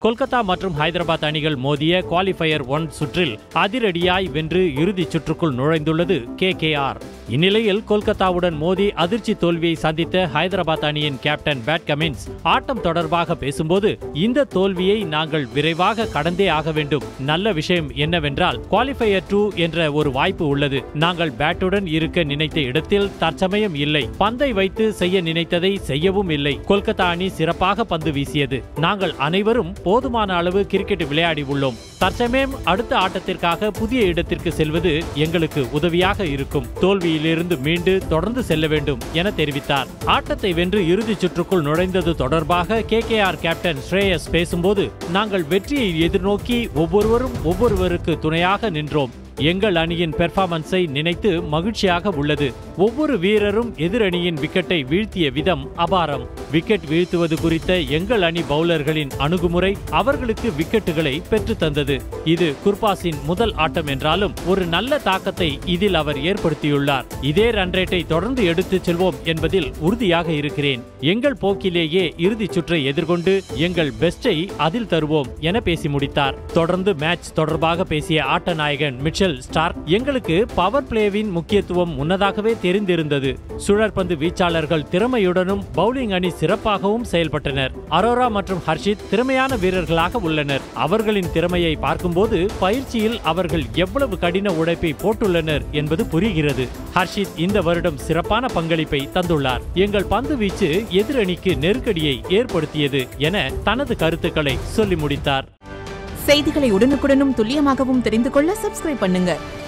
கொல்கத்தா மற்றும் ஹைதராபாத் அணிகள் மோதிய குவாலிஃபயர் ஒன் சுற்றில் அதிரடியாய் வென்று இறுதிச் சுற்றுக்குள் நுழைந்துள்ளது கேகேஆர் இந்நிலையில் கொல்கத்தாவுடன் மோதி அதிர்ச்சி தோல்வியை சந்தித்த ஹைதராபாத் அணியின் கேப்டன் பேட் கமின்ஸ் ஆட்டம் தொடர்பாக பேசும்போது இந்த தோல்வியை நாங்கள் விரைவாக கடந்தே ஆக வேண்டும் நல்ல விஷயம் என்னவென்றால் குவாலிஃபயர் டூ என்ற ஒரு வாய்ப்பு உள்ளது நாங்கள் பேட்டுடன் இருக்க நினைத்த இடத்தில் தற்சமயம் இல்லை பந்தை வைத்து செய்ய நினைத்ததை செய்யவும் இல்லை கொல்கத்தா அணி சிறப்பாக பந்து வீசியது நாங்கள் அனைவரும் போதுமான அளவு கிரிக்கெட் விளையாடி உள்ளோம் தற்சமயம் அடுத்த ஆட்டத்திற்காக புதிய இடத்திற்கு செல்வது எங்களுக்கு உதவியாக இருக்கும் தோல்வியிலிருந்து மீண்டு தொடர்ந்து செல்ல வேண்டும் என தெரிவித்தார் ஆட்டத்தை வென்று இறுதிச் சுற்றுக்குள் நுழைந்தது தொடர்பாக கேகேஆர் கேப்டன் ஸ்ரேயஸ் பேசும்போது நாங்கள் வெற்றியை எதிர்நோக்கி ஒவ்வொருவரும் ஒவ்வொருவருக்கு துணையாக நின்றோம் எங்கள் அணியின் பெர்ஃபார்மன்ஸை நினைத்து மகிழ்ச்சியாக உள்ளது ஒவ்வொரு வீரரும் எதிரணியின் விக்கெட்டை வீழ்த்திய விதம் அபாரம் விக்கெட் வீழ்த்துவது குறித்த எங்கள் அணி பவுலர்களின் அணுகுமுறை அவர்களுக்கு விக்கெட்டுகளை பெற்றுத் தந்தது இது குர்பாஸின் முதல் ஆட்டம் என்றாலும் ஒரு நல்ல தாக்கத்தை இதில் அவர் ஏற்படுத்தியுள்ளார் இதே ரன் ரேட்டை தொடர்ந்து எடுத்துச் செல்வோம் என்பதில் உறுதியாக இருக்கிறேன் எங்கள் போக்கிலேயே இறுதிச் சுற்றை எதிர்கொண்டு எங்கள் பெஸ்டை அதில் தருவோம் என பேசி முடித்தார் தொடர்ந்து மேட்ச் தொடர்பாக பேசிய ஆட்ட நாயகன் மிச்சல் ஸ்டார்க் எங்களுக்கு பவர் பிளேவின் முக்கியத்துவம் முன்னதாகவே தெரிந்திருந்தது சுழற்பந்து வீச்சாளர்கள் திறமையுடனும் பவுலிங் அணி சிறப்பாகவும் செயல்பட்டனர் அரோரா மற்றும் ஹர்ஷித் திறமையான வீரர்களாக உள்ளனர் அவர்களின் திறமையை பார்க்கும்போது பயிற்சியில் அவர்கள் எவ்வளவு கடின உழைப்பை போட்டுள்ளனர் என்பது புரிகிறது ஹர்ஷித் இந்த வருடம் சிறப்பான பங்களிப்பை தந்துள்ளார் எங்கள் பந்து வீச்சு எதிரணிக்கு நெருக்கடியை ஏற்படுத்தியது என தனது கருத்துக்களை சொல்லி முடித்தார் செய்திகளை உடனுக்குடனும் துல்லியமாகவும் தெரிந்து கொள்ள சப்ஸ்கிரைப் பண்ணுங்க